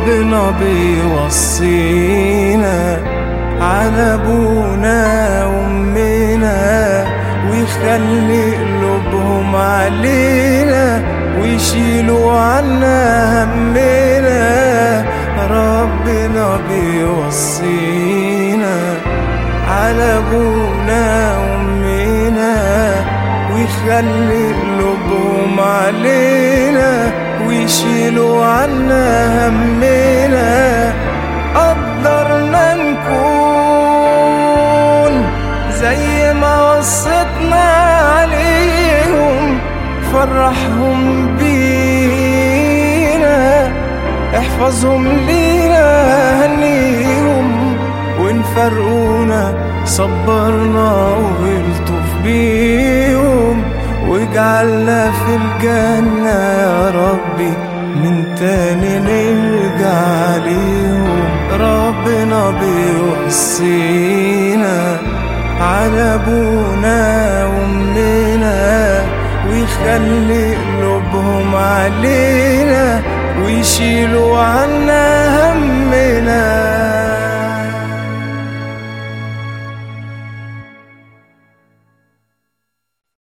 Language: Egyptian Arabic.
ربنا بيوصينا على ابونا وامنا ويخلي قلوبهم علينا ويشيلوا عنا همنا ربنا بيوصينا على ابونا وامنا ويخلي قلوبهم علينا ويشيلوا عنا همنا قدرنا نكون زي ما وصتنا عليهم فرحهم بينا احفظهم لينا هنيهم وان فرقونا صبرنا والطف بيهم واجعلنا في الجنة يا ربي من تاني نرجع ليهم ربنا بيوصينا على ابونا وامنا ويخلي قلوبهم علينا ويشيلوا عنا